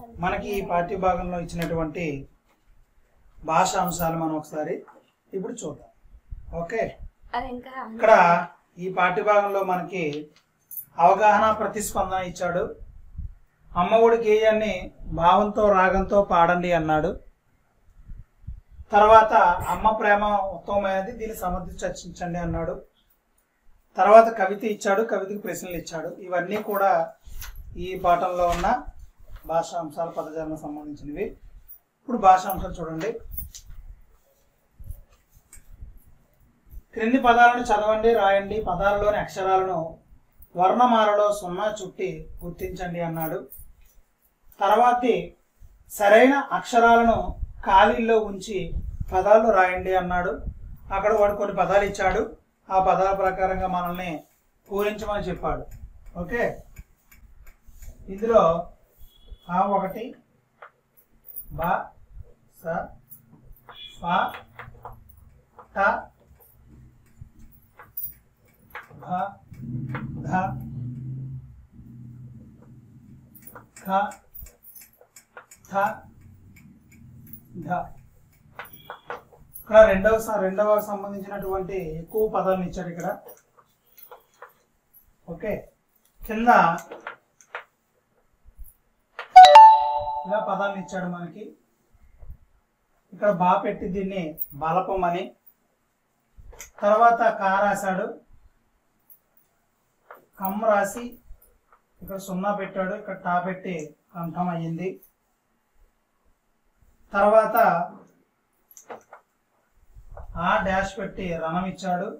మనకి ఈ పాఠ్య భాగంలో ఇచ్చినటువంటి భాషా అంశాలు మనం ఒకసారి ఇప్పుడు చూద్దాం ఓకే అది ఇంకా ఇక్కడ ఈ పాఠ్య భాగంలో మనకి అవగాహన ప్రతిస్పందన ఇచ్చాడు అమ్మఒడి గేయాన్ని భావంతో రాగంతో పాడండి అన్నాడు తర్వాత అమ్మ ప్రేమ ఉత్తమమైనది దీన్ని సమర్థి చర్చించండి అన్నాడు తర్వాత కవిత ఇచ్చాడు కవితకి ప్రశ్నలు ఇచ్చాడు ఇవన్నీ కూడా ఈ పాఠంలో ఉన్న భాషా అంశాల పదజాలకు సంబంధించినవి ఇప్పుడు భాషా అంశాలు చూడండి క్రింది పదాలను చదవండి రాయండి పదాలలోని అక్షరాలను వర్ణమాలలో సున్నా చుట్టి గుర్తించండి అన్నాడు తర్వాతి సరైన అక్షరాలను ఖాళీల్లో ఉంచి పదాలు రాయండి అన్నాడు అక్కడ వాడు కొన్ని పదాలు ఇచ్చాడు ఆ పదాల ప్రకారంగా మనల్ని పూరించమని చెప్పాడు ఓకే ఇందులో ఆ ఒకటి బ స ఫ ట భ ధ ఖ థ ధ ఇక్కడ రెండవ స- రెండవ సంబంధించినటువంటి ఎక్కువ పదాలను ఇచ్చాడు ఇక్కడ ఓకే కింద ఇలా పదాలను ఇచ్చాడు మనకి ఇక్కడ బా పెట్టి దీన్ని బలపం అని తర్వాత కా రాశాడు కమ్ రాసి ఇక్కడ సున్నా పెట్టాడు ఇక్కడ టా పెట్టి కంఠం అయ్యింది తర్వాత ఆ డాష్ పెట్టి రణం ఇచ్చాడు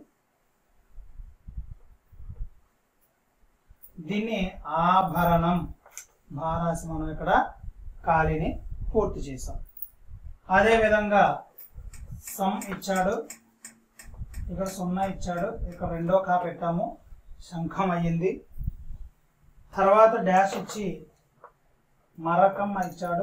దీన్ని ఆభరణం భారాసి మనం ఇక్కడ ఖాళీని పూర్తి చేసాం అదే విధంగా సమ్ ఇచ్చాడు ఇక్కడ సున్నా ఇచ్చాడు ఇక్కడ రెండో కా పెట్టాము శంఖం అయ్యింది తర్వాత డాష్ ఇచ్చి మరకం ఇచ్చాడు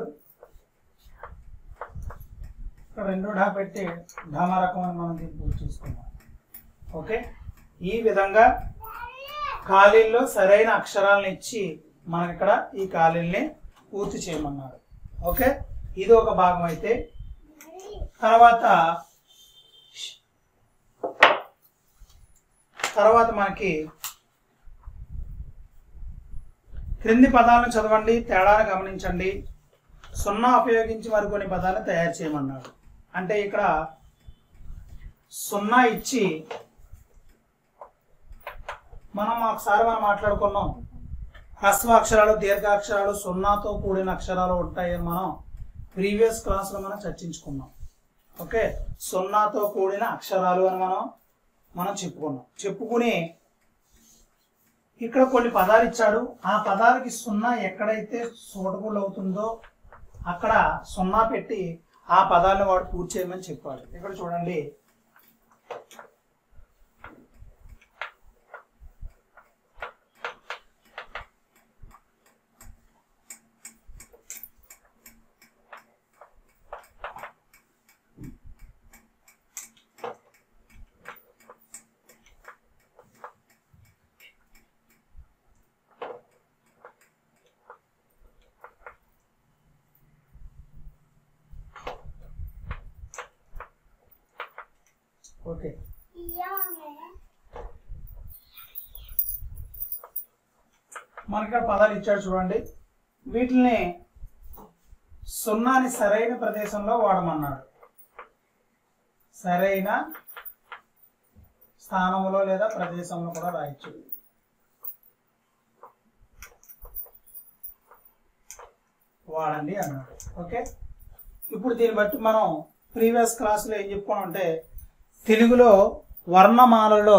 ఇక్కడ రెండో ఢా పెట్టి ఢమరకం అని మనం దీన్ని పూర్తి చేసుకున్నాం ఓకే ఈ విధంగా ఖాళీల్లో సరైన అక్షరాలను ఇచ్చి మనకి ఇక్కడ ఈ ఖాళీల్ని పూర్తి చేయమన్నాడు ఓకే ఇది ఒక భాగం అయితే తర్వాత తర్వాత మనకి క్రింది పదాలను చదవండి తేడాను గమనించండి సున్నా ఉపయోగించి మరికొన్ని పదాలను తయారు చేయమన్నాడు అంటే ఇక్కడ సున్నా ఇచ్చి మనం ఒకసారి మనం మాట్లాడుకున్నాం హ్రస్వ అక్షరాలు దీర్ఘాక్షరాలు సున్నాతో కూడిన అక్షరాలు ఉంటాయని మనం ప్రీవియస్ క్లాస్లో మనం చర్చించుకున్నాం ఓకే సున్నాతో కూడిన అక్షరాలు అని మనం మనం చెప్పుకున్నాం చెప్పుకుని ఇక్కడ కొన్ని పదాలు ఇచ్చాడు ఆ పదాలకి సున్నా ఎక్కడైతే సూటబుల్ అవుతుందో అక్కడ సున్నా పెట్టి ఆ పదాలను వాడు పూర్తి చేయమని చెప్పాడు ఇక్కడ చూడండి ఓకే మనకి ఇక్కడ పదాలు ఇచ్చాడు చూడండి వీటిని సున్నాని సరైన ప్రదేశంలో వాడమన్నాడు సరైన స్థానంలో లేదా ప్రదేశంలో కూడా రాయొచ్చు వాడండి అన్నాడు ఓకే ఇప్పుడు దీన్ని బట్టి మనం ప్రీవియస్ క్లాస్లో ఏం చెప్పుకున్నాం తెలుగులో వర్ణమాలలో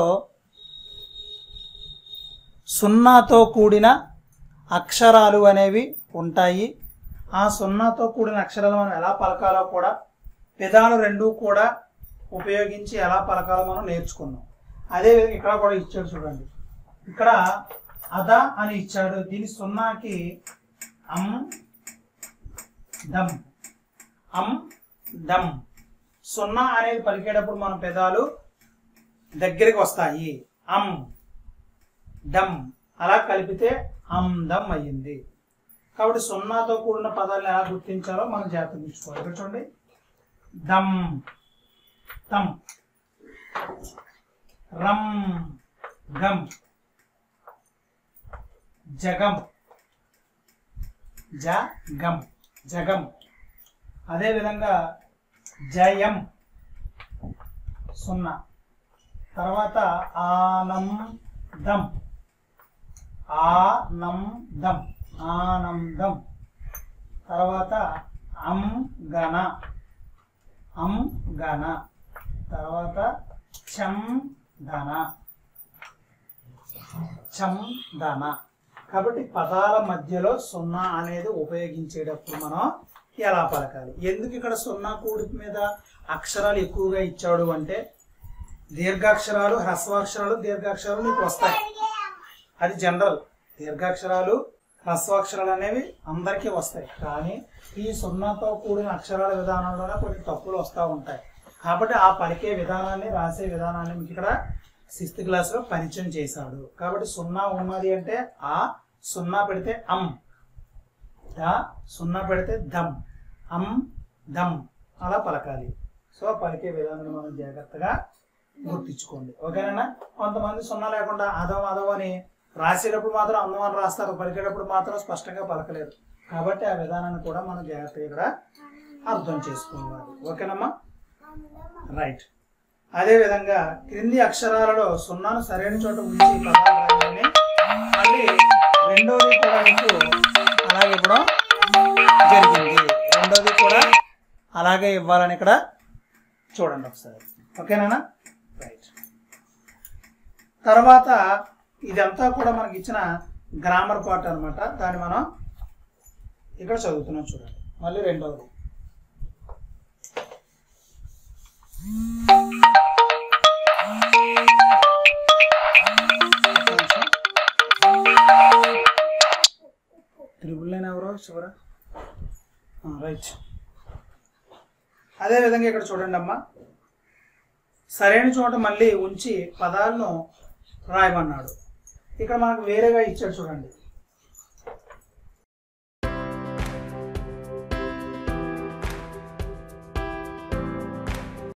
సున్నాతో కూడిన అక్షరాలు అనేవి ఉంటాయి ఆ సున్నాతో కూడిన అక్షరాలు మనం ఎలా పలకాలో కూడా విధాలు రెండు కూడా ఉపయోగించి ఎలా పలకాలో మనం నేర్చుకున్నాం అదేవిధంగా ఇక్కడ కూడా ఇచ్చాడు చూడండి ఇక్కడ అద అని ఇచ్చాడు దీని సున్నాకి అమ్ దమ్ అమ్ దమ్ సున్నా అనేది పలికేటప్పుడు మన పెదాలు దగ్గరికి వస్తాయి అమ్ డమ్ అలా కలిపితే అమ్ దమ్ అయ్యింది కాబట్టి సున్నాతో కూడిన పదాలను ఎలా గుర్తించాలో మనం జాగ్రత్త తీసుకోవాలి ఇక్కడ చూడండి దమ్ తమ్ రమ్ గమ్ జగం జగం జగం అదేవిధంగా జయం సున్నా తర్వాత ఆనందం ఆనందం ఆనందం తర్వాత అంగన అంగన తర్వాత చందన చందన కాబట్టి పదాల మధ్యలో సున్నా అనేది ఉపయోగించేటప్పుడు మనం ఎలా పలకాలి ఎందుకు ఇక్కడ సున్నా కూడిక మీద అక్షరాలు ఎక్కువగా ఇచ్చాడు అంటే దీర్ఘాక్షరాలు హ్రస్వాక్షరాలు దీర్ఘాక్షరాలు మీకు వస్తాయి అది జనరల్ దీర్ఘాక్షరాలు హ్రస్వాక్షరాలు అనేవి అందరికీ వస్తాయి కానీ ఈ సున్నాతో కూడిన అక్షరాల విధానంలోనే కొన్ని తప్పులు వస్తూ ఉంటాయి కాబట్టి ఆ పలికే విధానాన్ని రాసే విధానాన్ని మీకు ఇక్కడ సిక్స్త్ క్లాస్లో పరిచయం చేశాడు కాబట్టి సున్నా ఉన్నది అంటే ఆ సున్నా పెడితే అం ద సున్నా పెడితే దమ్ అం దమ్ అలా పలకాలి సో పలికే విధానాన్ని మనం జాగ్రత్తగా గుర్తించుకోండి ఓకేనా కొంతమంది సున్నా లేకుండా అదం అదం అని రాసేటప్పుడు మాత్రం అందం అని రాస్తారు పలికేటప్పుడు మాత్రం స్పష్టంగా పలకలేరు కాబట్టి ఆ విధానాన్ని కూడా మనం జాగ్రత్తగా ఇక్కడ అర్థం చేసుకోవాలి ఓకేనమ్మా రైట్ అదే విధంగా క్రింది అక్షరాలలో సున్నాను సరైన చోట ఉంచి పదాలు రాయాలని మళ్ళీ రెండోది కూడా మీకు అలాగే ఇవ్వడం జరిగింది రెండోది కూడా అలాగే ఇవ్వాలని ఇక్కడ చూడండి ఒకసారి ఓకేనా రైట్ తర్వాత ఇదంతా కూడా మనకి ఇచ్చిన గ్రామర్ పార్ట్ అన్నమాట దాన్ని మనం ఇక్కడ చదువుతున్నాం చూడండి మళ్ళీ రెండవది త్రిబుల్ లైన్ ఎవరో చివర రైట్ అదే విధంగా ఇక్కడ చూడండి అమ్మా సరైన చోట మళ్ళీ ఉంచి పదాలను రాయమన్నాడు ఇక్కడ మనకు వేరేగా ఇచ్చాడు చూడండి